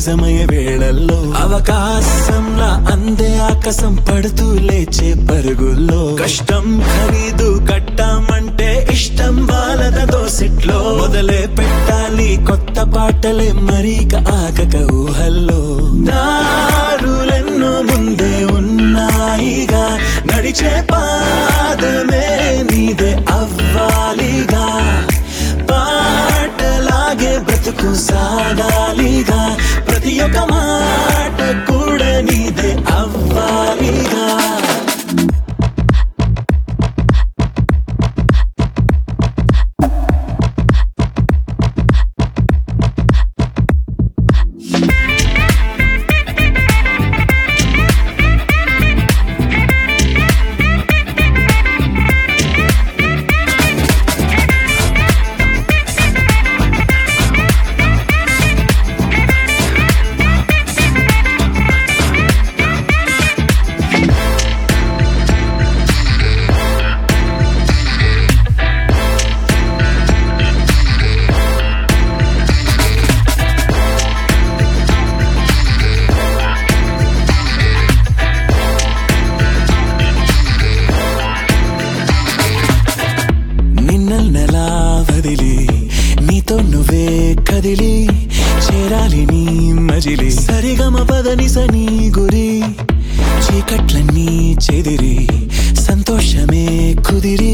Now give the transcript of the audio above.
నిజమయ్యే వేళల్లో అవకాశంలా అందే ఆకాశం పడుతూ లేచే పరుగుల్లో కష్టం ఖరీదు కట్టామంటే ఇష్టం బాలద దోసిట్లో మొదలే పెట్టాలి కొత్త పాటలే మరీక ఆగక ఊహల్లో దారులెన్నో ముందే ఉన్నాయిగా నడిచే పాదమే నీదే అవ్వాలిగా పాటలాగే బ్రతుకు సాగాలిగా ప్రతి ఒక్క మాట కూడా నీదే అవ్వాలిగా నిన్నెలా వదిలి నీతో నువ్వే కదిలి చేరాలి నీ మజిలి సరిగమ పదని సని గురి చీకట్లన్నీ చెదిరి సంతోషమే కుదిరి